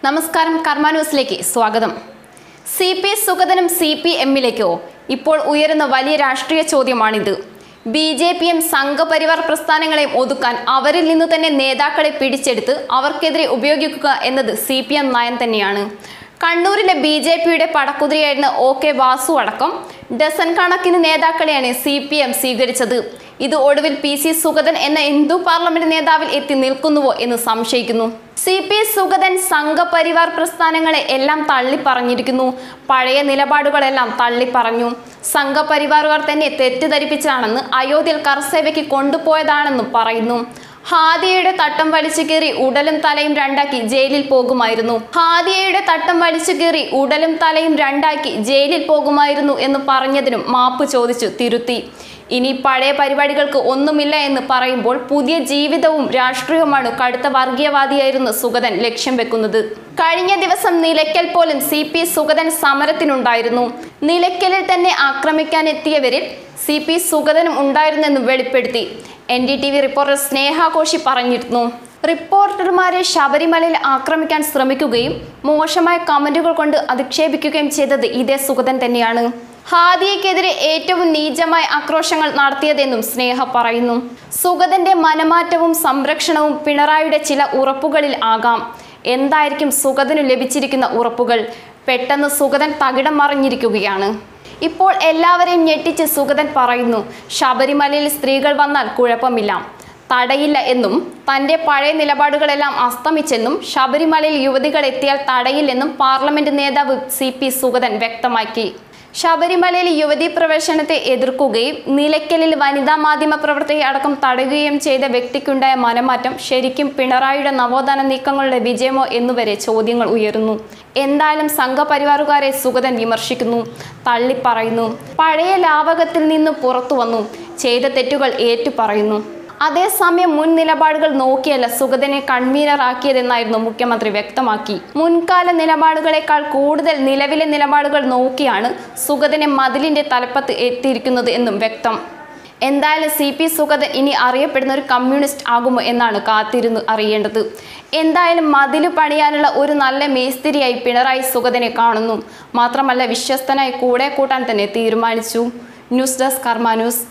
നമസ്കാരം കർമ്മ ന്യൂസിലേക്ക് സ്വാഗതം സി പി സുഗതനും സി പി എമ്മിലേക്കോ ഇപ്പോൾ ഉയരുന്ന വലിയ രാഷ്ട്രീയ ചോദ്യമാണിത് ബി ജെ പിയും സംഘപരിവാർ പ്രസ്ഥാനങ്ങളെയും ഒതുക്കാൻ അവരിൽ നിന്ന് തന്നെ നേതാക്കളെ പിടിച്ചെടുത്ത് അവർക്കെതിരെ ഉപയോഗിക്കുക എന്നത് സി പി എം നയം തന്നെയാണ് കണ്ണൂരിലെ ബി ജെ പിയുടെ പടക്കുതിരയായിരുന്ന ഒ കെ വാസു അടക്കം ഡസൻ കണക്കിന് നേതാക്കളെയാണ് സി പി എം സ്വീകരിച്ചത് ഇത് ഒടുവിൽ പി സി സുഗതൻ എന്ന ഹിന്ദു പാർലമെന്റ് നേതാവിൽ എത്തി നിൽക്കുന്നുവോ എന്ന് സംശയിക്കുന്നു സി പി സുഗതൻ സംഘപരിവാർ പ്രസ്ഥാനങ്ങളെ എല്ലാം തള്ളി പറഞ്ഞിരിക്കുന്നു പഴയ നിലപാടുകളെല്ലാം തള്ളി പറഞ്ഞു സംഘപരിവാറുകാർ തന്നെ തെറ്റിദ്ധരിപ്പിച്ചാണെന്ന് അയോധ്യയിൽ കർസേവയ്ക്ക് കൊണ്ടുപോയതാണെന്നും പറയുന്നു ഹാദിയയുടെ തട്ടം വലിച്ചു കീറി ഉടലും തലയും രണ്ടാക്കി ജയിലിൽ പോകുമായിരുന്നു ഹാദിയയുടെ തട്ടം വലിച്ചു കീറി ഉടലും തലയും രണ്ടാക്കി ജയിലിൽ പോകുമായിരുന്നു എന്ന് പറഞ്ഞതിനും മാപ്പ് ചോദിച്ചു തിരുത്തി ഇനി പഴയ പരിപാടികൾക്ക് ഒന്നുമില്ല എന്ന് പറയുമ്പോൾ പുതിയ ജീവിതവും രാഷ്ട്രീയവുമാണ് കടുത്ത വർഗീയവാദിയായിരുന്നു സുഗതൻ ലക്ഷ്യം വെക്കുന്നത് കഴിഞ്ഞ ദിവസം നിലയ്ക്കൽ പോലും സി പി സുഗതൻ സമരത്തിനുണ്ടായിരുന്നു നിലയ്ക്കലിൽ തന്നെ ആക്രമിക്കാനെത്തിയവരിൽ സി പി സുഗതനും ഉണ്ടായിരുന്നെന്ന് വെളിപ്പെടുത്തി N D T V reporter സ്നേഹാഘോഷി പറഞ്ഞിരുന്നു റിപ്പോർട്ടർമാരെ ശബരിമലയിൽ ആക്രമിക്കാൻ ശ്രമിക്കുകയും മോശമായ കമന്റുകൾ കൊണ്ട് അധിക്ഷേപിക്കുകയും ചെയ്തത് ഇതേ സുഗതൻ തന്നെയാണ് ഹാദിയക്കെതിരെ ഏറ്റവും നീചമായ ആക്രോശങ്ങൾ നടത്തിയതെന്നും സ്നേഹ പറയുന്നു സുഗതന്റെ മനമാറ്റവും സംരക്ഷണവും പിണറായിയുടെ ചില ഉറപ്പുകളിൽ ആകാം എന്തായിരിക്കും സുഗതനു ലഭിച്ചിരിക്കുന്ന ഉറപ്പുകൾ പെട്ടെന്ന് സുഗതൻ തകിടം മറിഞ്ഞിരിക്കുകയാണ് ഇപ്പോൾ എല്ലാവരെയും ഞെട്ടിച്ച് സുഗതൻ പറയുന്നു ശബരിമലയിൽ സ്ത്രീകൾ വന്നാൽ കുഴപ്പമില്ല തടയില്ല എന്നും തന്റെ പഴയ നിലപാടുകളെല്ലാം അസ്തമിച്ചെന്നും ശബരിമലയിൽ യുവതികൾ എത്തിയാൽ തടയില്ലെന്നും പാർലമെന്റ് നേതാവ് സി പി സുഗതൻ വ്യക്തമാക്കി ശബരിമലയിൽ യുവതീ പ്രവേശനത്തെ എതിർക്കുകയും നിലയ്ക്കലിൽ വനിതാ മാധ്യമ പ്രവർത്തകയെ അടക്കം തടയുകയും ചെയ്ത വ്യക്തിക്കുണ്ടായ മനമാറ്റം ശരിക്കും പിണറായിയുടെ നവോത്ഥാന നീക്കങ്ങളുടെ വിജയമോ എന്നുവരെ ചോദ്യങ്ങൾ ഉയരുന്നു എന്തായാലും സംഘപരിവാറുകാരെ സുഗതൻ വിമർശിക്കുന്നു തള്ളിപ്പറയുന്നു പഴയ ലാവകത്തിൽ നിന്ന് പുറത്തു വന്നു ചെയ്ത തെറ്റുകൾ ഏറ്റുപറയുന്നു അതേസമയം മുൻ നിലപാടുകൾ നോക്കിയല്ല സുഗതനെ കൺവീനറാക്കിയതെന്നായിരുന്നു മുഖ്യമന്ത്രി വ്യക്തമാക്കി മുൻകാല നിലപാടുകളെക്കാൾ കൂടുതൽ നിലവിലെ നിലപാടുകൾ നോക്കിയാണ് സുഗതനെ മതിലിന്റെ തലപ്പത്ത് എത്തിയിരിക്കുന്നത് എന്നും വ്യക്തം എന്തായാലും സി പി സുഗതൻ ഇനി അറിയപ്പെടുന്ന ഒരു കമ്മ്യൂണിസ്റ്റ് ആകുമോ എന്നാണ് കാത്തിരുന്ന് അറിയേണ്ടത് എന്തായാലും മതില് പണിയാനുള്ള ഒരു നല്ല മേസ്തിരിയായി പിണറായി സുഗതനെ കാണുന്നു മാത്രമല്ല വിശ്വസ്തനായി കൂടെ കൂട്ടാൻ തന്നെ തീരുമാനിച്ചു ന്യൂസ് ഡെസ്ക് കർമ്മ ന്യൂസ്